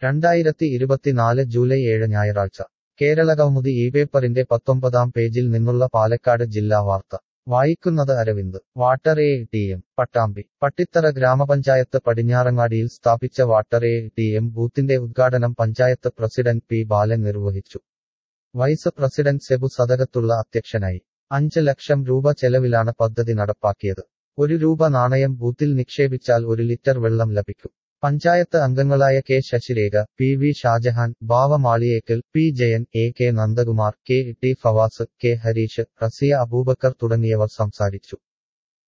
രണ്ടായിരത്തി ഇരുപത്തിനാല് ജൂലൈ ഏഴ് ഞായറാഴ്ച കേരളകൗമുദി ഈ പേപ്പറിന്റെ പത്തൊമ്പതാം പേജിൽ നിന്നുള്ള പാലക്കാട് ജില്ലാ വാർത്ത വായിക്കുന്നത് Aravind water A T M Pattambi Pattithara ഗ്രാമപഞ്ചായത്ത് പടിഞ്ഞാറങ്ങാടിയിൽ സ്ഥാപിച്ച വാട്ടർ എ ടി എം ബൂത്തിന്റെ ഉദ്ഘാടനം പഞ്ചായത്ത് പ്രസിഡന്റ് പി ബാലൻ നിർവഹിച്ചു വൈസ് പ്രസിഡന്റ് സെബു സദകത്തുള്ള അധ്യക്ഷനായി അഞ്ച് ലക്ഷം രൂപ ചെലവിലാണ് പദ്ധതി നടപ്പാക്കിയത് ഒരു രൂപ നാണയം ബൂത്തിൽ നിക്ഷേപിച്ചാൽ ഒരു ലിറ്റർ വെള്ളം ലഭിക്കും പഞ്ചായത്ത് അംഗങ്ങളായ K Sasirekha P V Shajahan Bava Maliyekkal P Jayan A K Nandakumar K T Fawaz K Harish Raziya Aboobacker തുടങ്ങിയവർ സംസാരിച്ചു